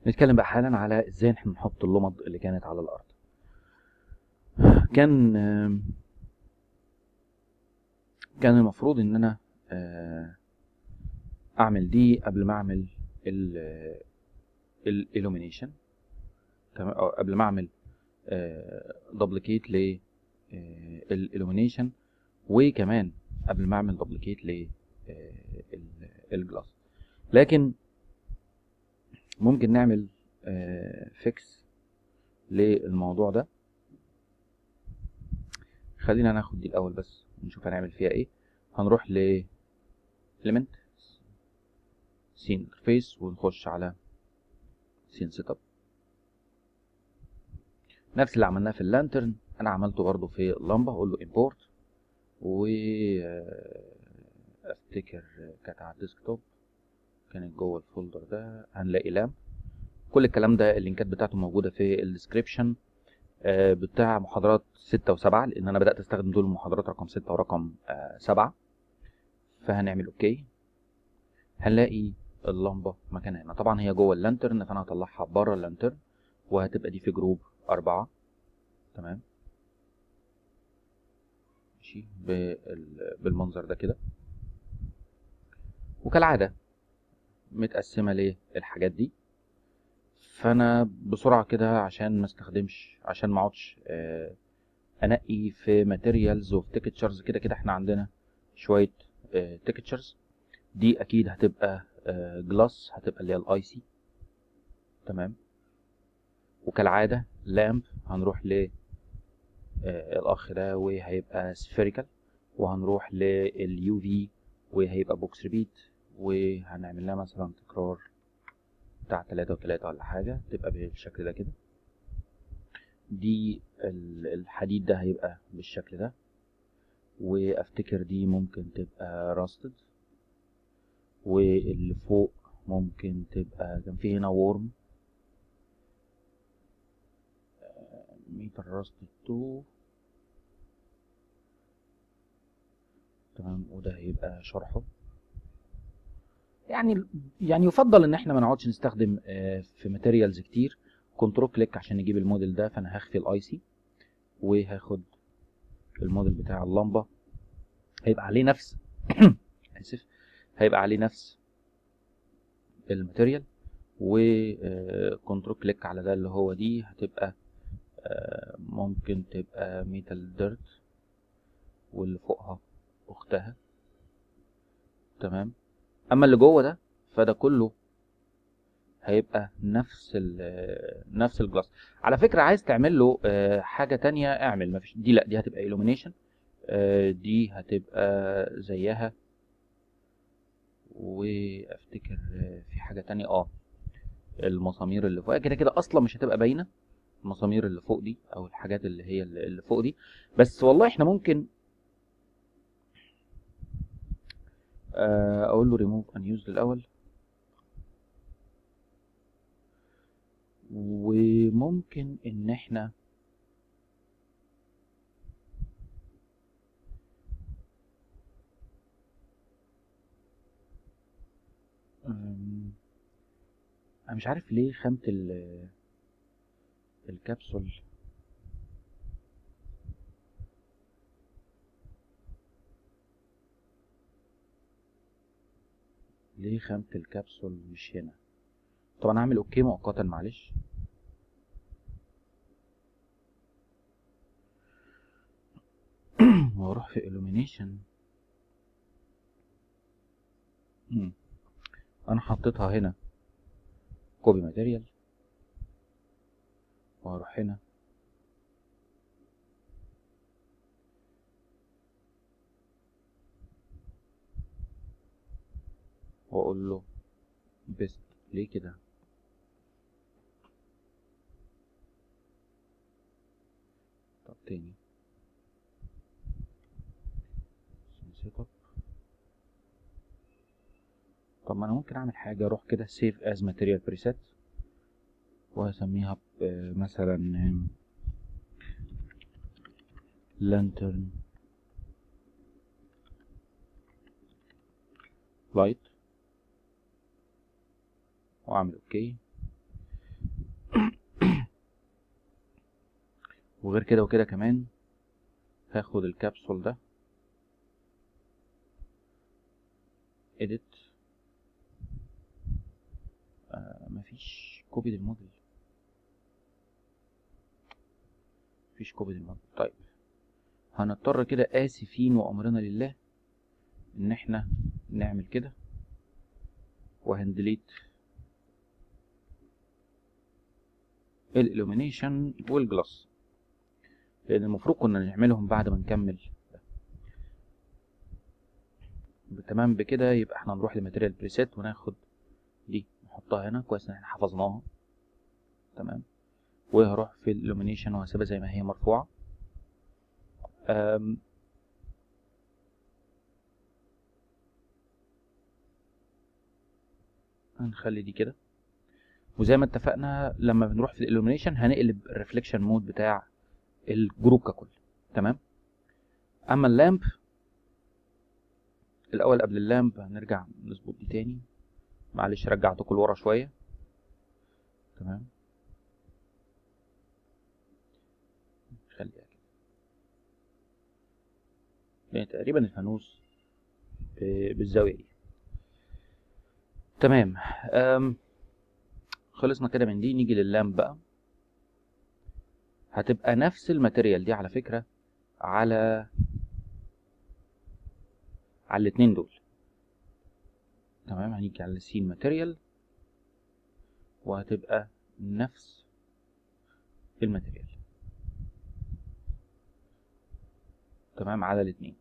نتكلم بقى حالا على ازاي احنا نحط اللمض اللي كانت على الارض كان آم، كان المفروض ان انا آه، اعمل دي قبل ما اعمل الالومينيشن تمام أو قبل ما اعمل دوبليكيت ل الالومينيشن وكمان قبل ما اعمل دوبليكيت ل الجلاس لكن ممكن نعمل فيكس للموضوع ده خلينا ناخد دي الاول بس نشوف هنعمل فيها ايه هنروح ل element سين انترفيس ونخش على سين سيت اب نفس اللي عملناه في اللانترن انا عملته برضو في اللمبه اقول له import و آه، افتكر كانت على الديسكتوب كانت جوه الفولدر ده هنلاقي لامب كل الكلام ده اللينكات بتاعته موجوده في الديسكريبشن بتاع محاضرات ستة وسبعة لأن أنا بدأت أستخدم دول المحاضرات رقم ستة ورقم آه، سبعة فهنعمل أوكي هنلاقي اللمبة مكانها هنا طبعا هي جوه اللانترن فأنا هطلعها بره اللانترن وهتبقى دي في جروب أربعة تمام ماشي بال- بالمنظر ده كده وكالعادة متقسمة للحاجات دي فانا بسرعه كده عشان ما استخدمش عشان ما اقعدش آه، انقي في ماتيريالز وفي تيكتشرز كده كده احنا عندنا شويه تيكتشرز دي اكيد هتبقى جلاس هتبقى اللي هي الاي سي تمام وكالعاده لامب هنروح ل آه، الاخ ده وهيبقى سفيريكال وهنروح لليو في وهيبقى بوكس ريبيت وهنعمل لها مثلا تكرار بتاع تلاتة وتلاتة ولا حاجة تبقى بالشكل ده كده دي ال- الحديد ده هيبقى بالشكل ده وافتكر دي ممكن تبقى راستد واللي فوق ممكن تبقى كان في هنا وورم ميتر راستد تو تمام وده هيبقى شرحه يعني يعني يفضل ان احنا ما نقعدش نستخدم آه، في ماتيريالز كتير كنترول كليك عشان نجيب الموديل ده فانا هخفي الاي سي وهاخد الموديل بتاع اللمبه هيبقى عليه نفس اسف هيبقى عليه نفس الماتيريال وكنترول كليك على ده اللي هو دي هتبقى آه، ممكن تبقى ميتال ديرت واللي فوقها اختها تمام اما اللي جوه ده فده كله هيبقى نفس ال نفس الجلاس على فكره عايز تعمل له آه، حاجه تانية اعمل مفيش دي لا دي هتبقى illumination آه، دي هتبقى زيها وافتكر آه، في حاجه تانية اه المسامير اللي فوق كده كده اصلا مش هتبقى باينه المسامير اللي فوق دي او الحاجات اللي هي اللي اللي فوق دي بس والله احنا ممكن آه، اقول له ريموف ان يوز الاول وممكن ان احنا أم، انا مش عارف ليه خامة ال- الكبسول ليه خامة الكبسول مش هنا طبعا هعمل اوكي مؤقتا معلش واروح في illumination مم. انا حطيتها هنا كوبي ماتيريال واروح هنا واقول له بيست ليه كده طب تاني سيت اب طب ما انا ممكن اعمل حاجه اروح كده سيف از ماتيريال بريسيت وهسميها ب- مثلا لانترن لايت واعمل اوكي وغير كده وكده كمان هاخد الكبسول ده edit آه مفيش كوبي للموديل مفيش كوبي للموديل طيب هنضطر كده آسفين وأمرنا لله إن احنا نعمل كده وهندليت الالومينيشن والجلاس لان المفروض كنا نعملهم بعد ما نكمل تمام بكده يبقى احنا نروح لماتيريال بريسيت وناخد دي نحطها هنا كويس ان احنا حفظناها تمام وهروح في الالومينيشن وهسيبها زي ما هي مرفوعه أم هنخلي دي كده وزي ما اتفقنا لما بنروح في الالومينيشن هنقلب الريفليكشن مود بتاع الجروب ككل تمام اما اللامب الاول قبل اللامب هنرجع نظبط دي تاني معلش رجعتكم لورا شويه تمام خليها كده يعني تقريبا الفانوس بالزاويه دي تمام أم خلصنا كده من دي نيجي لللامب بقى هتبقى نفس الماتيريال دي على فكرة على على الاتنين دول تمام هنيجي على السين ماتيريال وهتبقى نفس الماتيريال تمام على الاتنين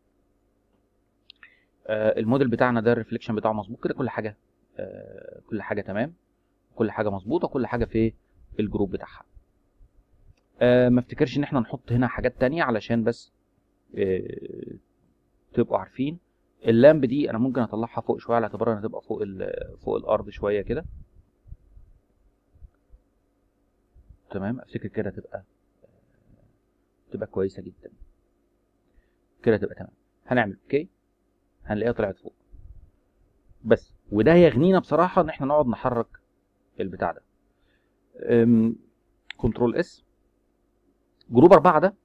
آه الموديل بتاعنا ده الريفليكشن بتاعه مظبوط كده كل حاجة آه كل حاجة تمام كل حاجه مظبوطه كل حاجه في الجروب بتاعها أه ما افتكرش ان احنا نحط هنا حاجات تانية علشان بس أه تبقوا عارفين اللامب دي انا ممكن اطلعها فوق شويه على اعتبار انها تبقى فوق فوق الارض شويه كده تمام افتكر كده تبقى تبقى كويسه جدا كده تبقى تمام هنعمل اوكي هنلاقيها طلعت فوق بس وده يغنينا بصراحه ان احنا نقعد نحرك البتاع ده كنترول اس جروب أربعة ده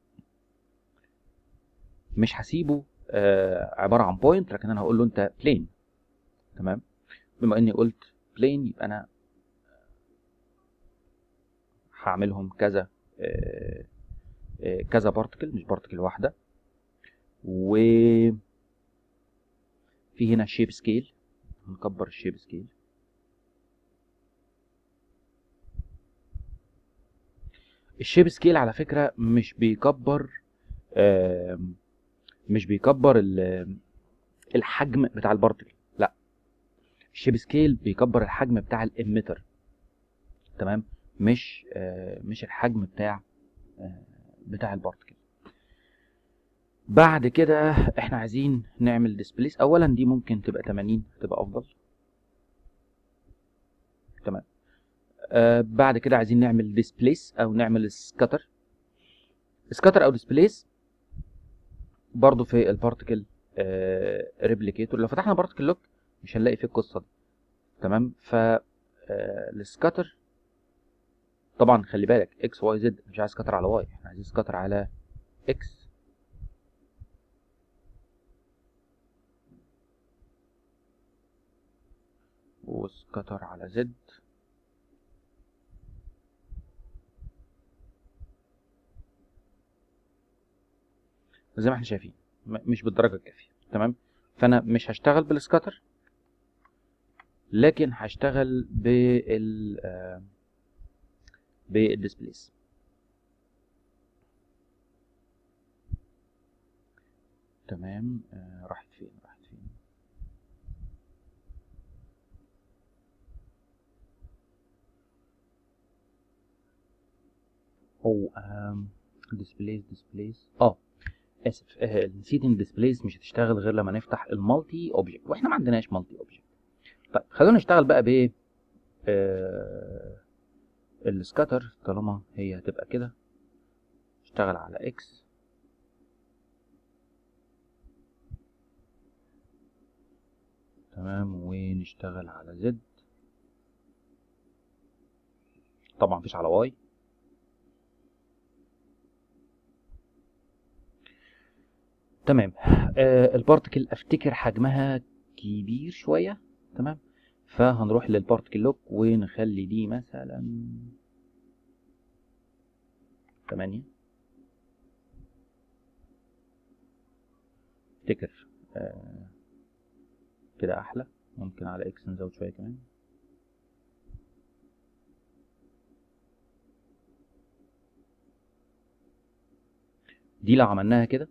مش هسيبه آه عبارة عن بوينت لكن أنا هقول له أنت بلين تمام بما إني قلت بلين يبقى أنا هعملهم كذا آه آه كذا بارتكل مش بارتكل واحدة و في هنا شيب سكيل نكبر الشيب سكيل الشيب سكيل على فكرة مش بيكبر آه مش بيكبر الحجم بتاع البارتكل لا الشيب سكيل بيكبر الحجم بتاع الاميتر تمام مش آه مش الحجم بتاع آه بتاع البارتكل بعد كده احنا عايزين نعمل ديسبليس اولا دي ممكن تبقى 80 تبقى افضل تمام آه بعد كده عايزين نعمل ديسبليس او نعمل سكاتر سكاتر او ديسبليس برضو في البارتكل آه ريبليكيتور لو فتحنا بارتكل لوك مش هنلاقي فيه القصه دي تمام ف آه السكاتر طبعا خلي بالك اكس واي زد مش عايز سكاتر على واي احنا عايزين سكاتر على اكس وسكاتر على زد زي ما احنا شايفين مش بالدرجه الكافيه تمام فانا مش هشتغل بالسكاتر لكن هشتغل بال آه بالديسبليس تمام آه راحت فين راحت فين او ديسبليس ديسبليس اه اسف آه نسيت ان ديسبليس مش هتشتغل غير لما نفتح المالتي اوبجكت واحنا ما عندناش مالتي اوبجكت طيب خلونا نشتغل بقى ب آه السكاتر طالما هي هتبقى كده نشتغل على اكس تمام ونشتغل على زد طبعا مفيش على واي تمام آه البارتكل افتكر حجمها كبير شويه تمام فهنروح للبارتكل لوك ونخلي دي مثلا تمانية افتكر آه كده احلى ممكن على اكس نزود شويه كمان دي لو عملناها كده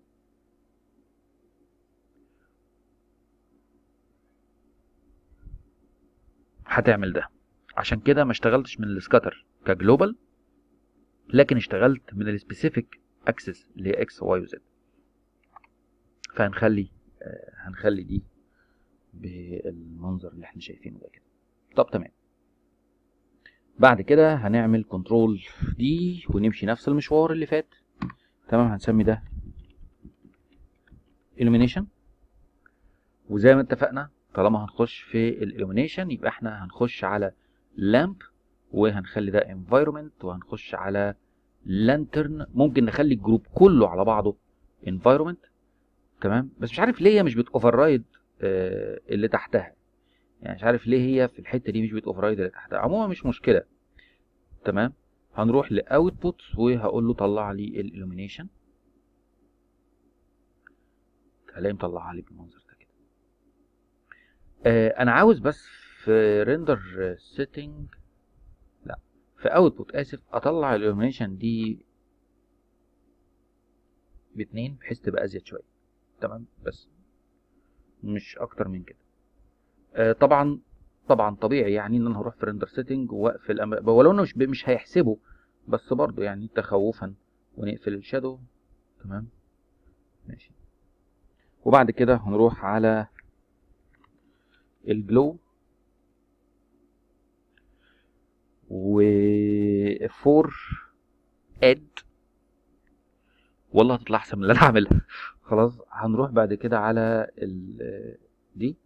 هتعمل ده عشان كده ما اشتغلتش من السكاتر كجلوبال لكن اشتغلت من السبيسيفيك اكسس اللي هي اكس واي وزد فهنخلي آه هنخلي دي بالمنظر اللي احنا شايفينه ده كده طب تمام بعد كده هنعمل كنترول دي ونمشي نفس المشوار اللي فات تمام هنسمي ده illumination وزي ما اتفقنا طالما هنخش في الالومينيشن يبقى احنا هنخش على لامب وهنخلي ده environment وهنخش على لانترن ممكن نخلي الجروب كله على بعضه environment تمام بس مش عارف ليه هي مش بتوفررايد آه اللي تحتها يعني مش عارف ليه هي في الحته دي مش بتوفررايد اللي تحتها عموما مش مشكله تمام هنروح لاوتبوت وهقول له طلع لي الالومينيشن هلاقي مطلعها لي بالمنظر ده كده آه انا عاوز بس في ريندر سيتنج لا في اوتبوت اسف اطلع الالومينيشن دي باتنين بحيث تبقى ازيد شويه تمام بس مش اكتر من كده آه طبعا طبعا طبيعي يعني ان انا هروح في ريندر سيتنج واقفل أم... ولو انه مش مش هيحسبه بس برضو يعني تخوفا ونقفل الشادو تمام ماشي وبعد كده هنروح على الجلو و فور اد والله هتطلع احسن من اللي انا عاملها خلاص هنروح بعد كده على ال دي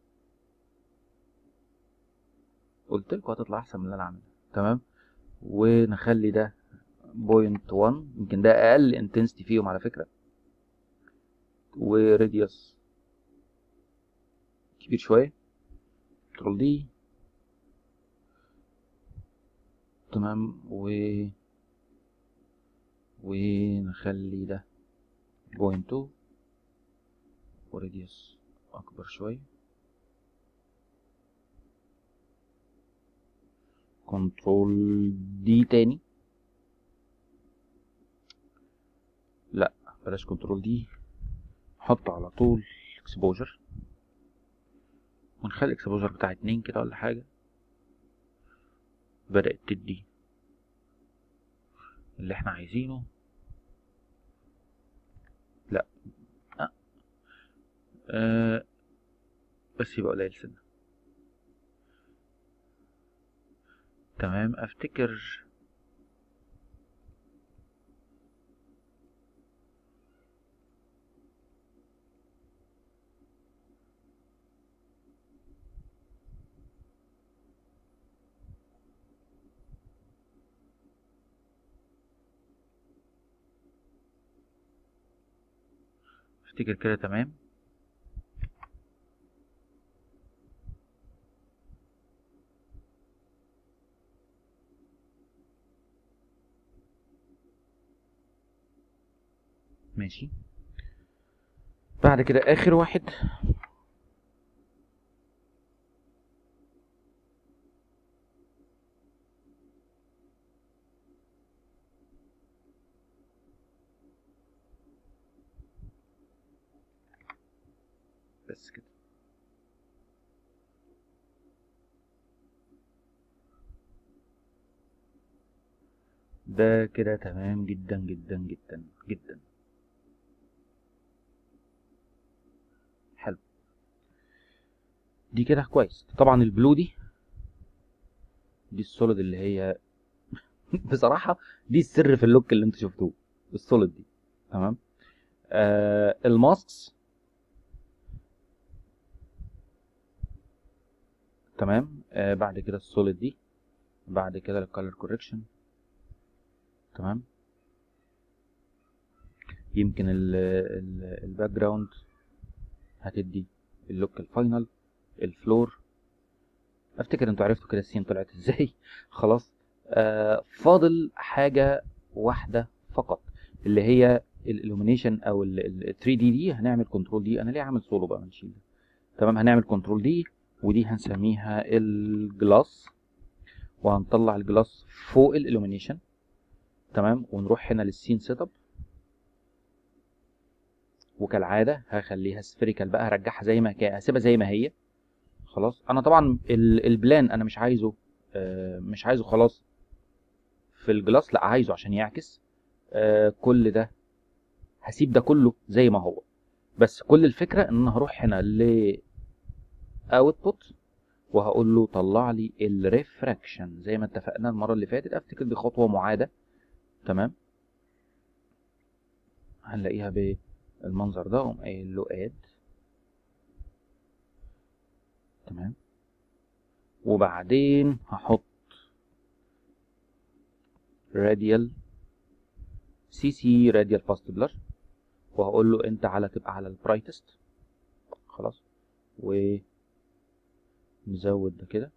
قلت لكم هتطلع احسن من اللي انا عاملها تمام ونخلي ده بوينت 1 يمكن ده اقل انتنسيتي فيهم على فكره وراديوس كبير شويه كنترول دي تمام و ونخلي ده بوينت 2 وراديوس اكبر شويه كنترول دي تاني لا بلاش كنترول دي نحط على طول اكسبوجر ونخلي الاكسبوجر بتاع اتنين كده ولا حاجة بدأت تدي اللي احنا عايزينه لا أه. أه. بس يبقى قليل سنة تمام افتكر افتكر كده تمام ماشي بعد كده اخر واحد بس كده ده كده تمام جدا جدا جدا جدا حلو دي كده كويس طبعا البلو دي دي السوليد اللي هي بصراحة دي السر في اللوك اللي انتوا شفتوه السوليد دي تمام آه الماسكس تمام آه بعد كده السوليد دي بعد كده الكالر كوريكشن تمام يمكن الباك جراوند هتدي اللوك الفاينل الفلور افتكر انتوا عرفتوا كده السين طلعت ازاي خلاص آه فاضل حاجه واحده فقط اللي هي الالومينيشن او ال 3 دي دي هنعمل كنترول دي انا ليه عامل سولو بقى نشيل ده تمام هنعمل كنترول دي ودي هنسميها الجلاس وهنطلع الجلاس فوق الالومينيشن تمام ونروح هنا للسين سيت اب وكالعاده هخليها سفيريكال بقى هرجعها زي ما كان هسيبها زي ما هي خلاص انا طبعا ال- البلان انا مش عايزه آه، مش عايزه خلاص في الجلاس لا عايزه عشان يعكس آه، كل ده هسيب ده كله زي ما هو بس كل الفكره ان انا هروح هنا ل اوتبوت وهقول له طلع لي الريفراكشن زي ما اتفقنا المره اللي فاتت افتكر دي خطوه معاده تمام هنلاقيها بالمنظر ده اقوم قايل له اد تمام وبعدين هحط راديال سي سي راديال فاست بلر وهقول له انت على تبقى على البرايتست خلاص ونزود ده كده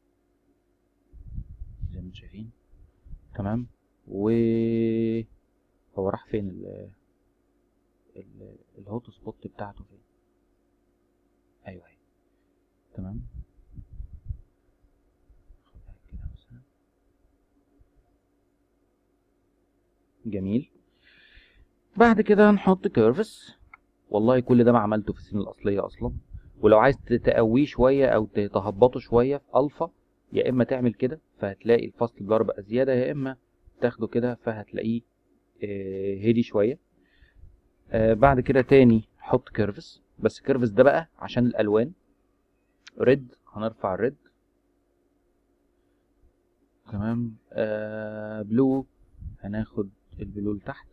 زي ما انتم شايفين تمام و هو راح فين ال ال الهوت سبوت بتاعته فين ايوه اهي تمام خدها كده مثلا جميل بعد كده هنحط كيرفس والله كل ده ما عملته في السنين الاصليه اصلا ولو عايز تقويه شويه او تهبطه شويه في الفا يا اما تعمل كده فهتلاقي الفصل بلار بقى زياده يا اما تاخده كده فهتلاقيه آه، هدي شويه آه، بعد كده تاني حط كيرفس بس كيرفس ده بقى عشان الالوان ريد هنرفع الريد تمام آه بلو هناخد البلو لتحت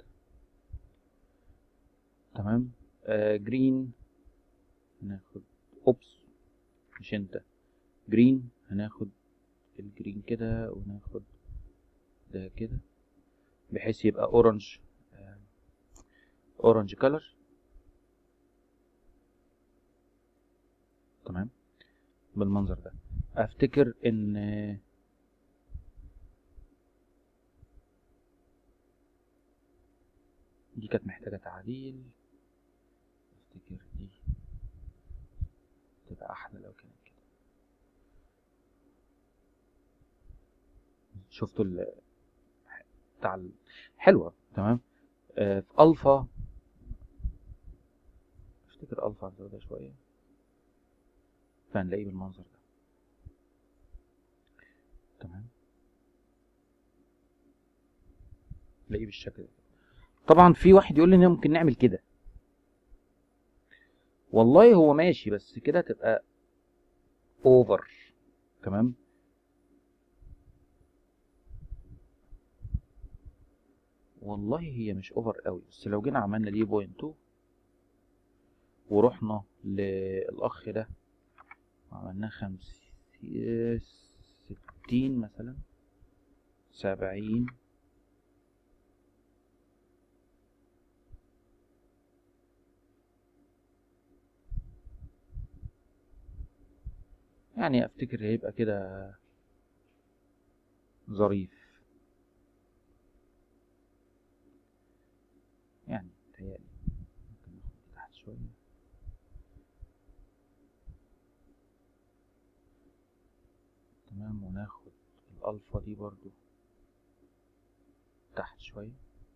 تمام آه جرين هناخد اوبس مش انت جرين هناخد الجرين كده وناخد ده كده بحيث يبقى اورنج اورنج كلر تمام بالمنظر ده افتكر ان دي كانت محتاجة تعديل افتكر دي تبقى احلى لو كانت كده شفتوا ال بتاع ال- حلوة تمام آه في الفا افتكر الفا هنزودها شوية فهنلاقيه بالمنظر ده تمام نلاقيه بالشكل ده طبعا في واحد يقول لي ان ممكن نعمل كده والله هو ماشي بس كده تبقى اوفر تمام والله هي مش اوفر قوي بس لو جينا عملنا دي بوينت 2 ورحنا للاخ ده عملناه خمس ستين مثلا سبعين يعني افتكر هيبقى كده ظريف يعني تهيألي ممكن ناخد دي تحت شوية تمام وناخد الألفا دي برضو تحت شوية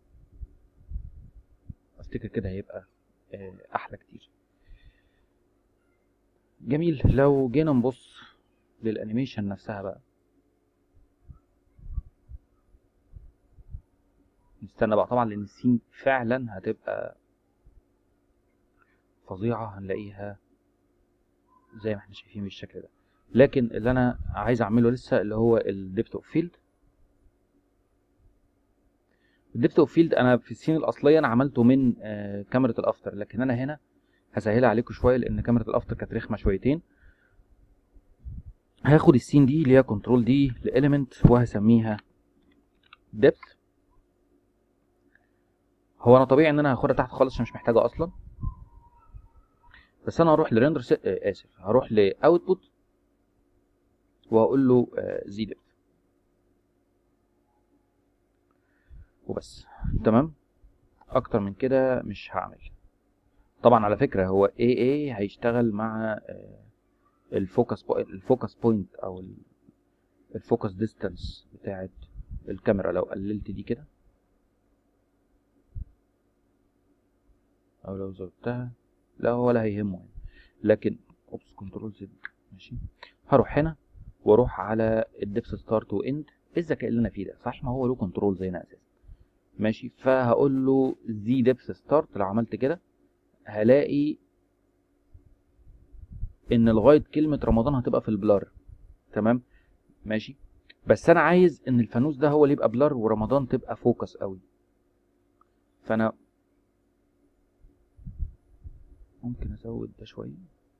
افتكر كده هيبقى آه، احلى كتير جميل لو جينا نبص للانيميشن نفسها بقى نستنى بقى طبعا لان السين فعلا هتبقى فظيعة هنلاقيها زي ما احنا شايفين بالشكل ده لكن اللي انا عايز اعمله لسه اللي هو الديبت اوف فيلد الديبت اوف فيلد انا في السين الاصليه انا عملته من آه، كاميرا الافتر لكن انا هنا هسهلها عليكم شويه لان كاميرا الافتر كانت رخمه شويتين هاخد السين دي اللي هي كنترول دي لاليمنت وهسميها ديبت هو انا طبيعي ان انا هاخدها تحت خالص عشان مش محتاجها اصلا بس انا هروح لريندر س... آه اسف هروح لاوتبوت وهقول له زي ديب وبس تمام اكتر من كده مش هعمل طبعا على فكره هو اي اي هيشتغل مع آه، الفوكس بو... الفوكس بوينت او ال- الفوكس ديستانس بتاعت الكاميرا لو قللت دي كده او لو زودتها لا هو ولا هيهمه يعني لكن اوبس كنترول زد ماشي هروح هنا واروح على الدبس ستارت واند ايه الذكاء اللي انا فيه ده صح ما هو له كنترول زينا اساسا ماشي فهقول له زي دبس ستارت لو عملت كده هلاقي ان لغايه كلمه رمضان هتبقى في البلار تمام ماشي بس انا عايز ان الفانوس ده هو اللي يبقى بلار ورمضان تبقى فوكس قوي فانا ممكن ازود ده شويه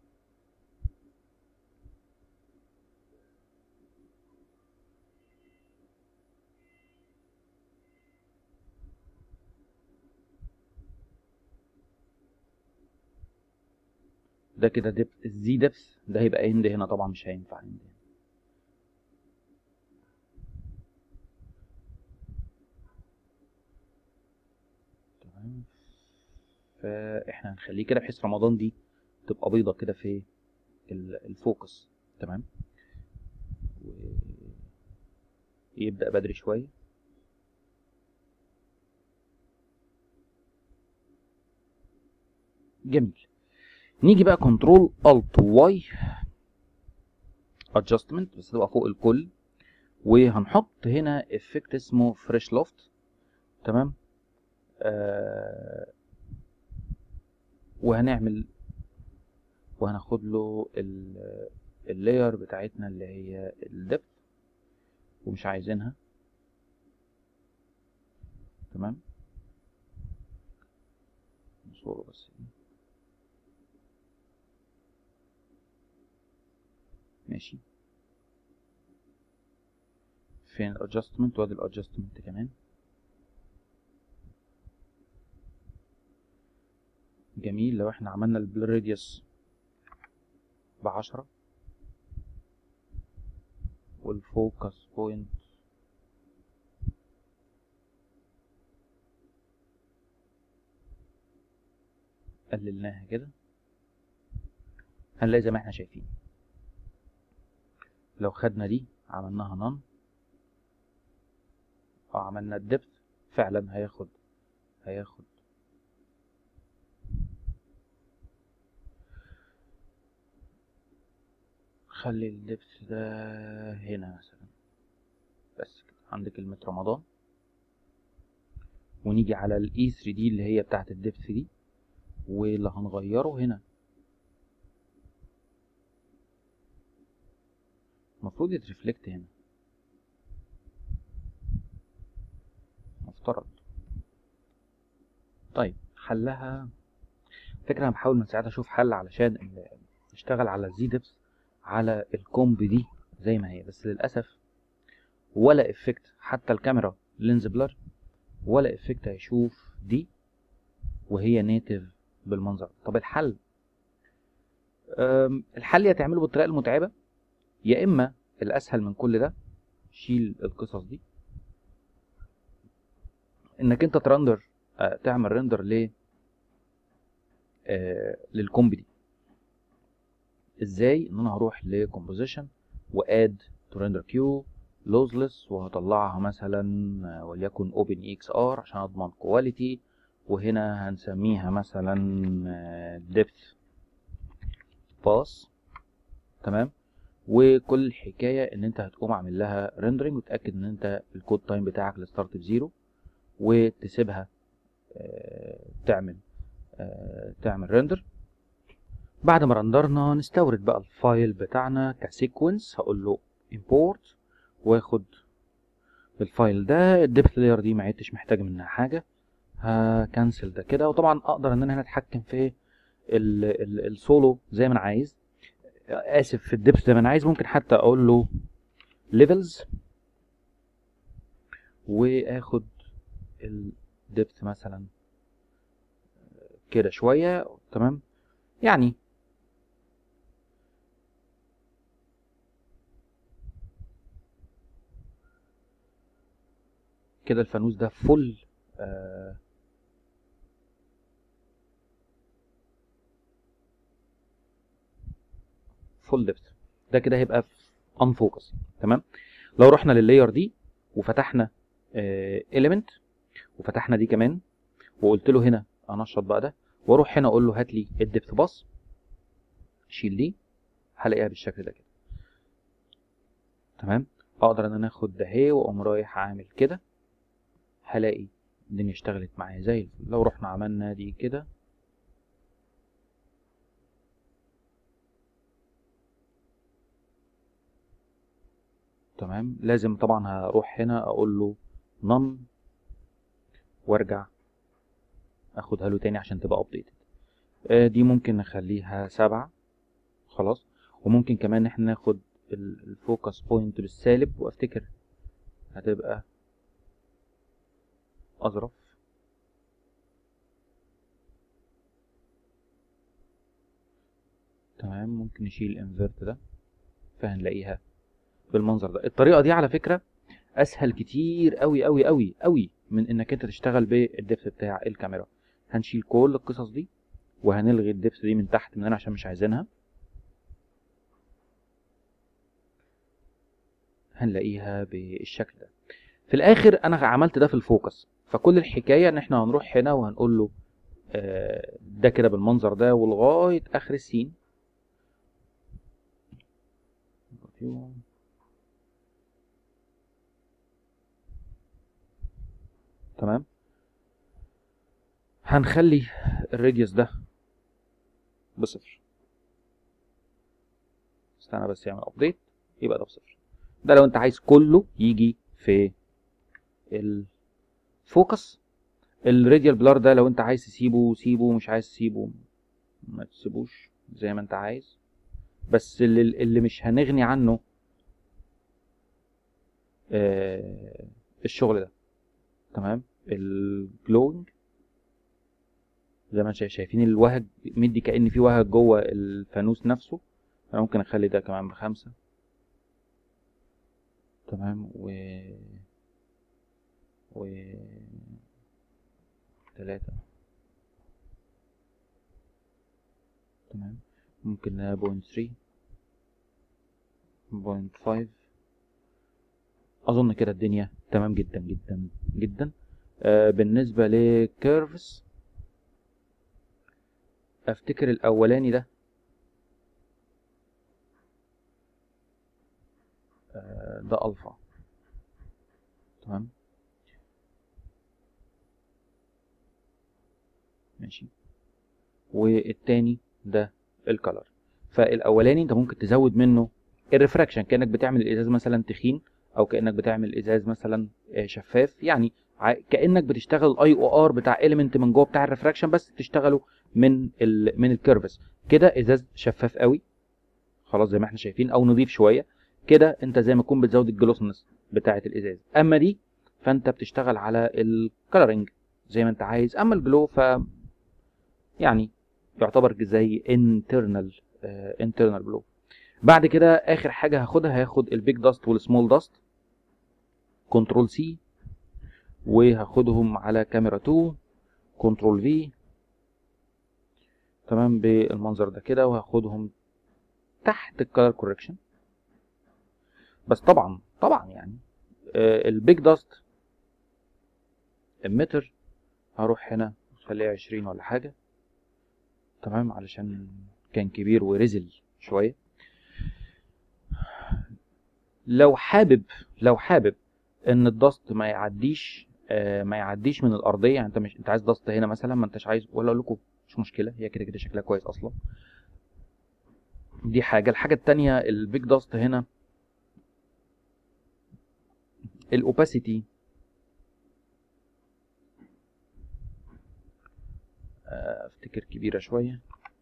ده كده دب الزي دبس ده هيبقى اند هنا طبعا مش هينفع اند هنا تمام فاحنا هنخليه كده بحيث رمضان دي تبقى بيضة كده في ال- الفوكس تمام يبدأ بدري شوية جميل نيجي بقى كنترول الت واي ادجستمنت بس تبقى فوق الكل وهنحط هنا افكت اسمه فريش لوفت تمام آه وهنعمل وهناخد له اللاير بتاعتنا اللي هي الدبث ومش عايزينها تمام نصوره بس ماشي فين الادجستمنت وادي الادجستمنت كمان جميل لو احنا عملنا البلر راديوس بعشرة والفوكس بوينت قللناها كده هنلاقي زي ما احنا شايفين لو خدنا دي عملناها نون او عملنا الدبث فعلا هياخد هياخد خلي الدبث ده هنا مثلا بس كده عند كلمة رمضان ونيجي على الاي 3 دي اللي هي بتاعت الدبث دي واللي هنغيره هنا المفروض يترفلكت هنا مفترض طيب حلها فكرة انا بحاول من ساعتها اشوف حل علشان ال- نشتغل على الزي دبس على الكومب دي زي ما هي بس للاسف ولا افكت حتى الكاميرا لينز بلر ولا افكت هيشوف دي وهي نيتف بالمنظر طب الحل أم، الحل يا تعمله بالطريقه المتعبه يا اما الاسهل من كل ده شيل القصص دي انك انت ترندر آه، تعمل ريندر ل آه، للكومب دي ازاي ان انا هروح لكومبوزيشن واد تو ريندر كيو لوزلس وهطلعها مثلا آه، وليكن اوبن اكس ار عشان اضمن كواليتي وهنا هنسميها مثلا ديبث باس تمام وكل الحكايه ان انت هتقوم عامل لها ريندرنج وتاكد ان انت الكود تايم بتاعك الستارت بزيرو وتسيبها آه، تعمل آه، تعمل ريندر بعد ما رندرنا نستورد بقى الفايل بتاعنا كسيكونس هقول له import واخد الفايل ده الديبث لاير دي ما عدتش محتاج منها حاجه هكنسل ده كده وطبعا اقدر ان انا هنا اتحكم في ال- ال- السولو زي ما انا عايز اسف في الدبس زي ما انا عايز ممكن حتى اقول له ليفلز واخد الدبث مثلا كده شويه تمام يعني كده الفانوس ده فل آه فول ديبث ده كده هيبقى ان فوكس تمام لو رحنا لللاير دي وفتحنا اليمنت وفتحنا دي كمان وقلت له هنا انشط بقى ده واروح هنا اقول له هات لي الدبث باص شيل دي هلاقيها بالشكل ده كده تمام اقدر ان انا اخد ده اهي واقوم رايح عامل كده هلاقي الدنيا اشتغلت معايا زي الفل لو رحنا عملنا دي كده تمام لازم طبعا هروح هنا اقول له none وارجع اخدها له تاني عشان تبقى updated آه دي ممكن نخليها سبعة خلاص وممكن كمان ان احنا ناخد الفوكس بوينت بالسالب وافتكر هتبقى اظرف تمام ممكن نشيل الانفيرت ده فهنلاقيها بالمنظر ده الطريقه دي على فكره اسهل كتير قوي قوي قوي قوي من انك انت تشتغل بالدبث بتاع الكاميرا هنشيل كل القصص دي وهنلغي الدبث دي من تحت من هنا عشان مش عايزينها هنلاقيها بالشكل ده في الاخر انا عملت ده في الفوكس فكل الحكايه ان احنا هنروح هنا وهنقول له آه ده كده بالمنظر ده ولغايه اخر السين تمام هنخلي الراديوس ده بصفر استنى بس يعمل ابديت يبقى ده بصفر ده لو انت عايز كله يجي في الفوكس الراديال بلار ده لو انت عايز تسيبه سيبه مش عايز تسيبه ما تسيبوش زي ما انت عايز بس اللي, اللي مش هنغني عنه آه الشغل ده تمام الجلوينج زي ما انتم شايفين الوهج مدي كأن في وهج جوه الفانوس نفسه انا ممكن اخلي ده كمان بخمسة تمام و و تلاتة تمام ممكن بوينت ثري بوينت فايف اظن كده الدنيا تمام جدا جدا جدا آه بالنسبه لكيرفز افتكر الاولاني ده آه ده الفا تمام ماشي والتاني ده الكلر فالاولاني انت ممكن تزود منه الريفراكشن كانك بتعمل الازاز مثلا تخين او كانك بتعمل ازاز مثلا شفاف يعني كانك بتشتغل الاي او ار بتاع اليمنت من جوه بتاع الريفراكشن بس تشتغله من ال من الكيرفز كده ازاز شفاف قوي خلاص زي ما احنا شايفين او نضيف شويه كده انت زي ما تكون بتزود الجلوسنس بتاعه الازاز اما دي فانت بتشتغل على الكلرنج زي ما انت عايز اما الجلو ف يعني يعتبر زي internal uh, internal بلو بعد كده اخر حاجه هاخدها هاخد البيج داست والسمول داست كنترول سي وهاخدهم على كاميرا 2 كنترول في تمام بالمنظر ده كده وهاخدهم تحت الكالر كوركشن بس طبعا طبعا يعني آه البيج داست المتر هروح هنا خليه عشرين ولا حاجة تمام علشان كان كبير ورزل شوية لو حابب لو حابب ان الدست ما يعديش آه ما يعديش من الارضيه يعني انت مش انت عايز دست هنا مثلا ما انتش عايز ولا اقول لكم مش مشكله هي كده كده شكلها كويس اصلا دي حاجه الحاجه التانية البيج داست هنا الاوباسيتي افتكر كبيره شويه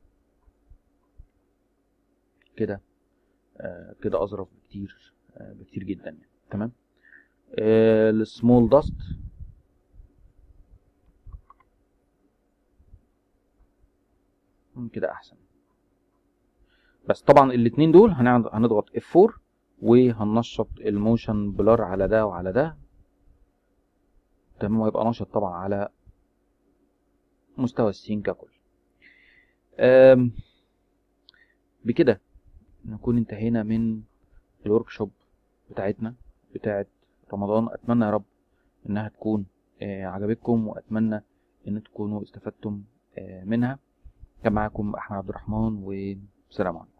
كده آه كده اظرف بكتير آه بكتير جدا يعني تمام آه السمول داست مم، كده احسن بس طبعا الاتنين دول هنعد- هنضغط F4 وهننشط الموشن بلر على ده وعلى ده تمام ويبقى نشط طبعا على مستوى السين ككل أم، بكده نكون انتهينا من الورك شوب بتاعتنا بتاعت رمضان اتمنى يا رب انها تكون آه، عجبتكم واتمنى ان تكونوا استفدتم آه، منها كان معاكم احمد عبد الرحمن والسلام عليكم